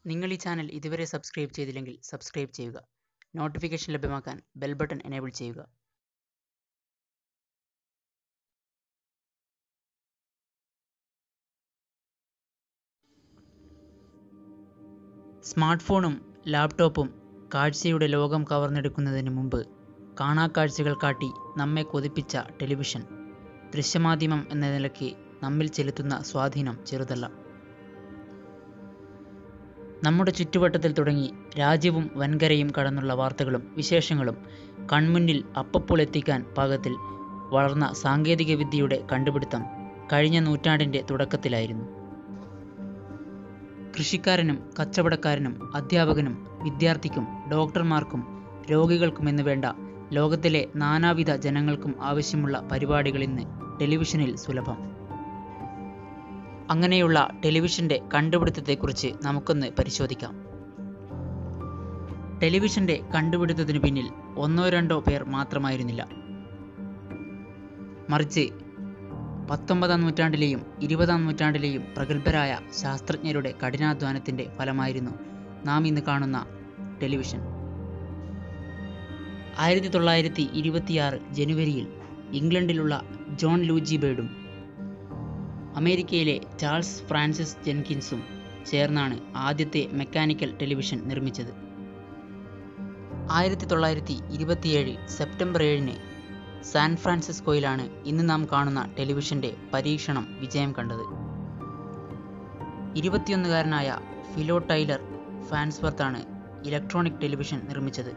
നിങ്ങൾ ഈ ചാനൽ ഇതുവരെ സബ്സ്ക്രൈബ് ചെയ്തില്ലെങ്കിൽ സബ്സ്ക്രൈബ് ചെയ്യുക നോട്ടിഫിക്കേഷൻ ലഭ്യമാക്കാൻ ബെൽ ബട്ടൺ എനേബിൾ ചെയ്യുക സ്മാർട്ട് ഫോണും ലാപ്ടോപ്പും കാഴ്ചയുടെ ലോകം കവർന്നെടുക്കുന്നതിന് മുമ്പ് കാണാക്കാഴ്ചകൾ കാട്ടി നമ്മെ കൊതിപ്പിച്ച ടെലിവിഷൻ ദൃശ്യമാധ്യമം എന്ന നിലയ്ക്ക് നമ്മിൽ ചെലുത്തുന്ന സ്വാധീനം ചെറുതല്ല നമ്മുടെ ചുറ്റുവട്ടത്തിൽ തുടങ്ങി രാജ്യവും വൻകരയും കടന്നുള്ള വാർത്തകളും വിശേഷങ്ങളും കൺമുന്നിൽ അപ്പപ്പോൾ എത്തിക്കാൻ പാകത്തിൽ വളർന്ന സാങ്കേതിക വിദ്യയുടെ കണ്ടുപിടുത്തം കഴിഞ്ഞ നൂറ്റാണ്ടിൻ്റെ തുടക്കത്തിലായിരുന്നു കൃഷിക്കാരനും കച്ചവടക്കാരനും അധ്യാപകനും വിദ്യാർത്ഥിക്കും ഡോക്ടർമാർക്കും രോഗികൾക്കുമെന്ന് വേണ്ട ലോകത്തിലെ നാനാവിധ ജനങ്ങൾക്കും ആവശ്യമുള്ള പരിപാടികൾ ഇന്ന് ടെലിവിഷനിൽ സുലഭം അങ്ങനെയുള്ള ടെലിവിഷന്റെ കണ്ടുപിടുത്തത്തെക്കുറിച്ച് നമുക്കൊന്ന് പരിശോധിക്കാം ടെലിവിഷന്റെ കണ്ടുപിടുത്തത്തിനു പിന്നിൽ ഒന്നോ രണ്ടോ പേർ മാത്രമായിരുന്നില്ല മറിച്ച് പത്തൊമ്പതാം നൂറ്റാണ്ടിലെയും ഇരുപതാം നൂറ്റാണ്ടിലെയും പ്രഗത്ഭരായ ശാസ്ത്രജ്ഞരുടെ കഠിനാധ്വാനത്തിന്റെ ഫലമായിരുന്നു നാം ഇന്ന് കാണുന്ന ടെലിവിഷൻ ആയിരത്തി തൊള്ളായിരത്തി ഇരുപത്തിയാറ് ജനുവരിയിൽ ഇംഗ്ലണ്ടിലുള്ള ജോൺ ലൂജി ബേർഡും അമേരിക്കയിലെ ചാൾസ് ഫ്രാൻസിസ് ജെൻകിൻസും ചേർന്നാണ് ആദ്യത്തെ മെക്കാനിക്കൽ ടെലിവിഷൻ നിർമ്മിച്ചത് ആയിരത്തി തൊള്ളായിരത്തി ഇരുപത്തിയേഴ് സെപ്റ്റംബർ ഏഴിന് സാൻ ഫ്രാൻസിസ്കോയിലാണ് ഇന്ന് നാം കാണുന്ന ടെലിവിഷന്റെ പരീക്ഷണം വിജയം കണ്ടത് ഇരുപത്തിയൊന്നുകാരനായ Philo Taylor Farnsworth electronic television നിർമ്മിച്ചത്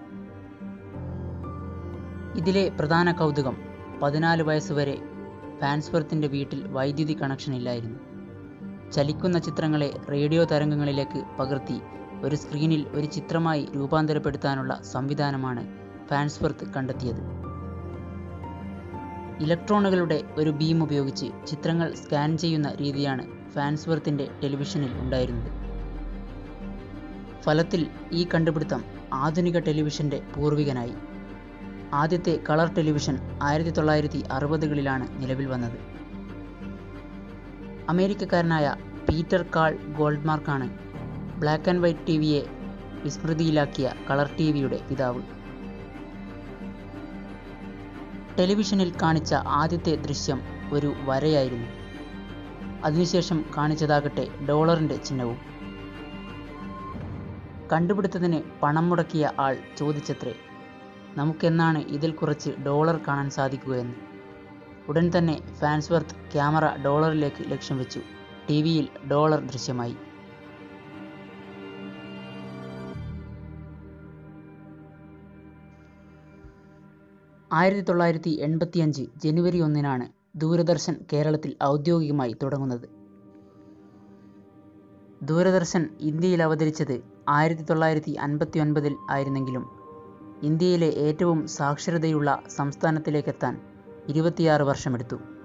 ഇതിലെ പ്രധാന കൗതുകം പതിനാല് വയസ്സുവരെ ഫാൻസ്വർത്തിൻ്റെ വീട്ടിൽ വൈദ്യുതി കണക്ഷൻ ഇല്ലായിരുന്നു ചലിക്കുന്ന ചിത്രങ്ങളെ റേഡിയോ തരംഗങ്ങളിലേക്ക് പകർത്തി ഒരു സ്ക്രീനിൽ ഒരു ചിത്രമായി രൂപാന്തരപ്പെടുത്താനുള്ള സംവിധാനമാണ് ഫാൻസ്വർത്ത് കണ്ടെത്തിയത് ഇലക്ട്രോണുകളുടെ ഒരു ബീം ഉപയോഗിച്ച് ചിത്രങ്ങൾ സ്കാൻ ചെയ്യുന്ന രീതിയാണ് ഫാൻസ്വർത്തിൻ്റെ ടെലിവിഷനിൽ ഉണ്ടായിരുന്നത് ഫലത്തിൽ ഈ കണ്ടുപിടുത്തം ആധുനിക ടെലിവിഷന്റെ പൂർവികനായി ആദ്യത്തെ കളർ ടെലിവിഷൻ ആയിരത്തി തൊള്ളായിരത്തി അറുപതുകളിലാണ് നിലവിൽ വന്നത് അമേരിക്കക്കാരനായ പീറ്റർ കാൾ ഗോൾഡ്മാർക്കാണ് ബ്ലാക്ക് ആൻഡ് വൈറ്റ് ടി വിയെ വിസ്മൃതിയിലാക്കിയ കളർ ടി വിയുടെ പിതാവ് ടെലിവിഷനിൽ കാണിച്ച ആദ്യത്തെ ദൃശ്യം ഒരു വരയായിരുന്നു അതിനുശേഷം കാണിച്ചതാകട്ടെ ഡോളറിൻ്റെ ചിഹ്നവും കണ്ടുപിടുത്തത്തിന് പണം മുടക്കിയ ആൾ ചോദിച്ചത്രേ നമുക്കെന്നാണ് ഇതിൽ കുറച്ച് ഡോളർ കാണാൻ സാധിക്കുകയെന്ന് ഉടൻ തന്നെ ഫാൻസ്വർത്ത് ക്യാമറ ഡോളറിലേക്ക് ലക്ഷ്യം വെച്ചു ടി വിയിൽ ഡോളർ ദൃശ്യമായി ആയിരത്തി തൊള്ളായിരത്തി എൺപത്തിയഞ്ച് ജനുവരി ഒന്നിനാണ് ദൂരദർശൻ കേരളത്തിൽ ഔദ്യോഗികമായി തുടങ്ങുന്നത് ദൂരദർശൻ ഇന്ത്യയിൽ അവതരിച്ചത് ആയിരത്തി തൊള്ളായിരത്തി അൻപത്തി ഒൻപതിൽ ആയിരുന്നെങ്കിലും ഇന്ത്യയിലെ ഏറ്റവും സാക്ഷരതയുള്ള സംസ്ഥാനത്തിലേക്കെത്താൻ ഇരുപത്തിയാറ് വർഷമെടുത്തു